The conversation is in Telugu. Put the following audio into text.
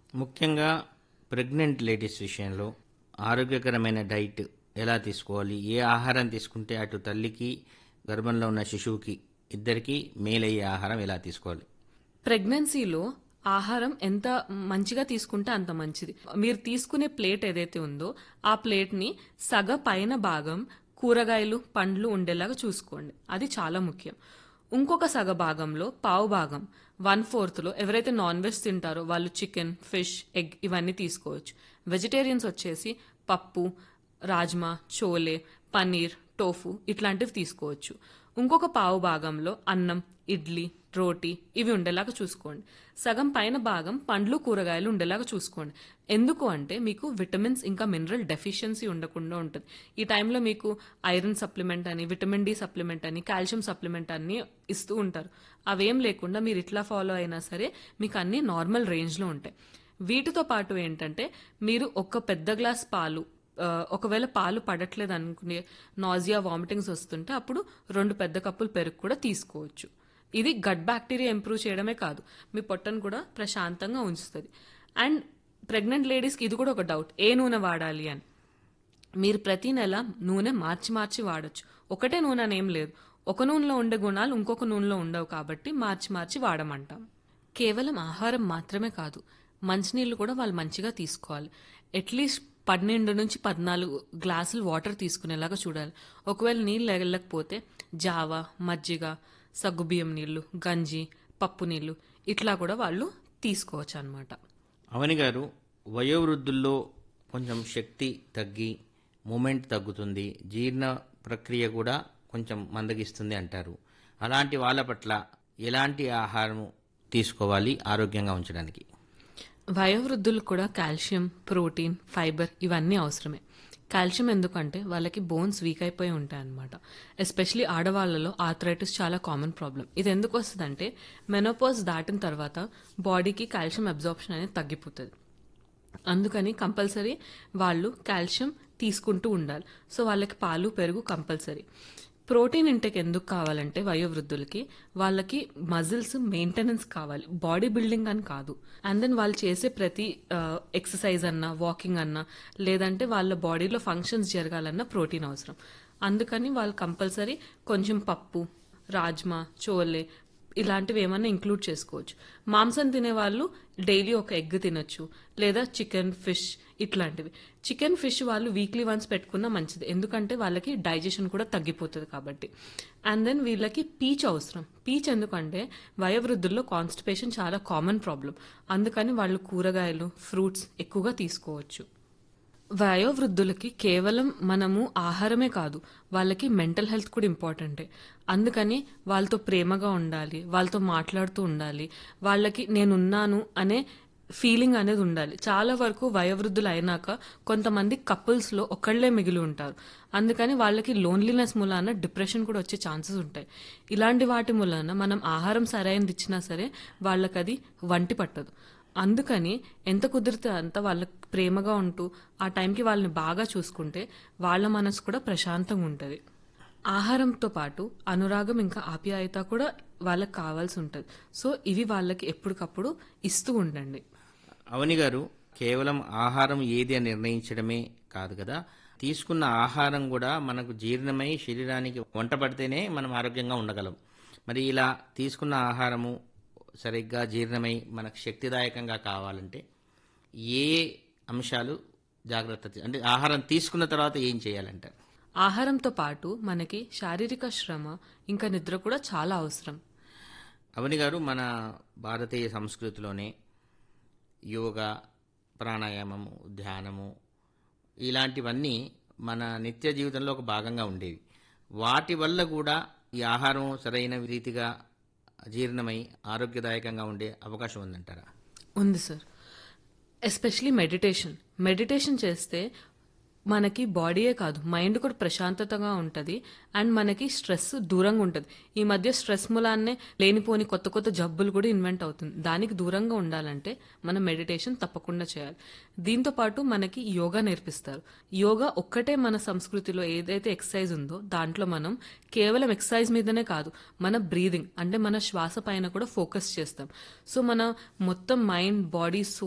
ముఖ్యంగా ప్రెగ్నెంట్ లేడీస్ విషయంలో ఆరోగ్యకరమైన డైట్ ఎలా తీసుకోవాలి ఏ ఆహారం తీసుకుంటే అటు తల్లికి గర్భంలో ఉన్న శిశువుకి ఇద్దరికి మేలయ్యే ఆహారం ఎలా తీసుకోవాలి ప్రెగ్నెన్సీలో ఆహారం ఎంత మంచిగా తీసుకుంటే అంత మంచిది మీరు తీసుకునే ప్లేట్ ఏదైతే ఉందో ఆ ప్లేట్ని సగ పైన భాగం కూరగాయలు పండ్లు ఉండేలాగా చూసుకోండి అది చాలా ముఖ్యం ఇంకొక సగ భాగంలో పావు భాగం వన్ ఫోర్త్లో ఎవరైతే నాన్ వెజ్ తింటారో వాళ్ళు చికెన్ ఫిష్ ఎగ్ ఇవన్నీ తీసుకోవచ్చు వెజిటేరియన్స్ వచ్చేసి పప్పు రాజ్మా చోలే పన్నీర్ టోఫు ఇట్లాంటివి తీసుకోవచ్చు ఇంకొక పావు భాగంలో అన్నం ఇడ్లీ రోటీ ఇవి ఉండేలాగా చూసుకోండి సగం పైన భాగం పండ్లు కూరగాయలు ఉండేలాగా చూసుకోండి ఎందుకు అంటే మీకు విటమిన్స్ ఇంకా మినరల్ డెఫిషియన్సీ ఉండకుండా ఉంటుంది ఈ టైంలో మీకు ఐరన్ సప్లిమెంట్ అని విటమిన్ డి సప్లిమెంట్ అని కాల్షియం సప్లిమెంట్ అని ఇస్తూ ఉంటారు అవేం లేకుండా మీరు ఇట్లా ఫాలో అయినా సరే మీకు అన్ని నార్మల్ రేంజ్లో ఉంటాయి వీటితో పాటు ఏంటంటే మీరు ఒక పెద్ద గ్లాస్ పాలు ఆ, ఒకవేళ పాలు పడట్లేదు అనుకునే నాజియా వామిటింగ్స్ వస్తుంటే అప్పుడు రెండు పెద్ద కప్పులు పెరుగు కూడా తీసుకోవచ్చు ఇది గట్ బ్యాక్టీరియా ఇంప్రూవ్ చేయడమే కాదు మీ పొట్టను కూడా ప్రశాంతంగా ఉంచుతుంది అండ్ ప్రెగ్నెంట్ లేడీస్కి ఇది కూడా ఒక డౌట్ ఏ నూనె వాడాలి అని మీరు ప్రతి నెల నూనె మార్చి మార్చి వాడొచ్చు ఒకటే నూనె అని ఏం లేదు ఒక నూనెలో ఉండే గుణాలు ఇంకొక నూనెలో ఉండవు కాబట్టి మార్చి మార్చి వాడమంటాం కేవలం ఆహారం మాత్రమే కాదు మంచినీళ్ళు కూడా వాళ్ళు మంచిగా తీసుకోవాలి అట్లీస్ట్ పన్నెండు నుంచి పద్నాలుగు గ్లాసులు వాటర్ తీసుకునేలాగా చూడాలి ఒకవేళ నీళ్ళు వెళ్ళకపోతే జావా మజ్జిగ సగ్గుబియ్యం నీళ్ళు గంజి పప్పు నీళ్ళు ఇట్లా కూడా వాళ్ళు తీసుకోవచ్చు అనమాట అవని గారు వయోవృద్ధుల్లో కొంచెం శక్తి తగ్గి మూమెంట్ తగ్గుతుంది జీర్ణ ప్రక్రియ కూడా కొంచెం మందగిస్తుంది అంటారు అలాంటి వాళ్ళ పట్ల ఎలాంటి ఆహారం తీసుకోవాలి ఆరోగ్యంగా ఉంచడానికి వయోవృద్ధులకు కూడా కాల్షియం ప్రోటీన్ ఫైబర్ ఇవన్నీ అవసరమే కాల్షియం ఎందుకంటే వాళ్ళకి బోన్స్ వీక్ అయిపోయి ఉంటాయి అనమాట ఎస్పెషలీ ఆడవాళ్ళలో ఆర్థరైటిస్ చాలా కామన్ ప్రాబ్లం ఇది ఎందుకు వస్తుందంటే మెనోపాజ్ దాటిన తర్వాత బాడీకి కాల్షియం అబ్జార్ప్షన్ అనేది తగ్గిపోతుంది అందుకని కంపల్సరీ వాళ్ళు కాల్షియం తీసుకుంటూ ఉండాలి సో వాళ్ళకి పాలు పెరుగు కంపల్సరీ ప్రోటీన్ ఇంటెక్ ఎందుకు కావాలంటే వయోవృద్ధులకి వాళ్ళకి మజిల్స్ మెయింటెనెన్స్ కావాలి బాడీ బిల్డింగ్ అని కాదు అండ్ దెన్ వాళ్ళు చేసే ప్రతి ఎక్సర్సైజ్ అన్నా వాకింగ్ అన్నా లేదంటే వాళ్ళ బాడీలో ఫంక్షన్స్ జరగాలన్నా ప్రోటీన్ అవసరం అందుకని వాళ్ళు కంపల్సరీ కొంచెం పప్పు రాజ్మా చోలే ఇలాంటివి ఏమన్నా ఇంక్లూడ్ చేసుకోవచ్చు మాంసం తినే వాళ్ళు డైలీ ఒక ఎగ్ తినొచ్చు లేదా చికెన్ ఫిష్ ఇట్లాంటివి చికెన్ ఫిష్ వాళ్ళు వీక్లీ వన్స్ పెట్టుకున్నా మంచిది ఎందుకంటే వాళ్ళకి డైజెషన్ కూడా తగ్గిపోతుంది కాబట్టి అండ్ దెన్ వీళ్ళకి పీచ్ అవసరం పీచ్ ఎందుకంటే వయోవృద్ధుల్లో కాన్స్టిపేషన్ చాలా కామన్ ప్రాబ్లం అందుకని వాళ్ళు కూరగాయలు ఫ్రూట్స్ ఎక్కువగా తీసుకోవచ్చు వయోవృద్ధులకి కేవలం మనము ఆహారమే కాదు వాళ్ళకి మెంటల్ హెల్త్ కూడా ఇంపార్టెంటే అందుకని వాళ్ళతో ప్రేమగా ఉండాలి వాళ్ళతో మాట్లాడుతూ ఉండాలి వాళ్ళకి నేనున్నాను అనే ఫీలింగ్ అనేది ఉండాలి చాలా వరకు వయోవృద్ధులు అయినాక కొంతమంది కపుల్స్లో ఒకళ్ళే మిగిలి ఉంటారు అందుకని వాళ్ళకి లోన్లీనెస్ మూలాన డిప్రెషన్ కూడా వచ్చే ఛాన్సెస్ ఉంటాయి ఇలాంటి వాటి మూలాన మనం ఆహారం సరైనది ఇచ్చినా సరే వాళ్ళకి అది వంటి పట్టదు అందుకని ఎంత కుదిరితే అంత వాళ్ళకి ప్రేమగా ఉంటూ ఆ టైంకి వాళ్ళని బాగా చూసుకుంటే వాళ్ళ మనసు కూడా ప్రశాంతంగా ఉంటుంది ఆహారంతో పాటు అనురాగం ఇంకా ఆప్యాయత కూడా వాళ్ళకి కావాల్సి ఉంటుంది సో ఇవి వాళ్ళకి ఎప్పటికప్పుడు ఇస్తూ ఉండండి అవని గారు కేవలం ఆహారం ఏది అని నిర్ణయించడమే కాదు కదా తీసుకున్న ఆహారం కూడా మనకు జీర్ణమై శరీరానికి వంట పడితేనే మనం ఆరోగ్యంగా ఉండగలం మరి ఇలా తీసుకున్న ఆహారము సరిగ్గా జీర్ణమై మనకు శక్తిదాయకంగా కావాలంటే ఏ అంశాలు జాగ్రత్త తీ- అంటే ఆహారం తీసుకున్న తర్వాత ఏం చేయాలంటారు ఆహారంతో పాటు మనకి శారీరక శ్రమ ఇంకా నిద్ర కూడా చాలా అవసరం అవని గారు మన భారతీయ సంస్కృతిలోనే యోగా ప్రాణాయామము ధ్యానము ఇలాంటివన్నీ మన నిత్య జీవితంలో ఒక భాగంగా ఉండేవి వాటి వల్ల కూడా ఈ ఆహారం సరైన రీతిగా జీర్ణమై ఆరోగ్యదాయకంగా ఉండే అవకాశం ఉందంటారా ఉంది సార్ ఎస్పెషలీ మెడిటేషన్ మెడిటేషన్ చేస్తే మనకి బాడీయే కాదు మైండ్ కూడా ప్రశాంతతగా ఉంటుంది అండ్ మనకి స్ట్రెస్ దూరంగా ఉంటుంది ఈ మధ్య స్ట్రెస్ మూలాన్నే లేనిపోని కొత్త కొత్త జబ్బులు కూడా ఇన్వెంట్ అవుతుంది దానికి దూరంగా ఉండాలంటే మనం మెడిటేషన్ తప్పకుండా చేయాలి దీంతో పాటు మనకి యోగా నేర్పిస్తారు యోగా ఒక్కటే మన సంస్కృతిలో ఏదైతే ఎక్సర్సైజ్ ఉందో దాంట్లో మనం కేవలం ఎక్సర్సైజ్ మీదనే కాదు మన బ్రీదింగ్ అంటే మన శ్వాస పైన కూడా ఫోకస్ చేస్తాం సో మన మొత్తం మైండ్ బాడీ సో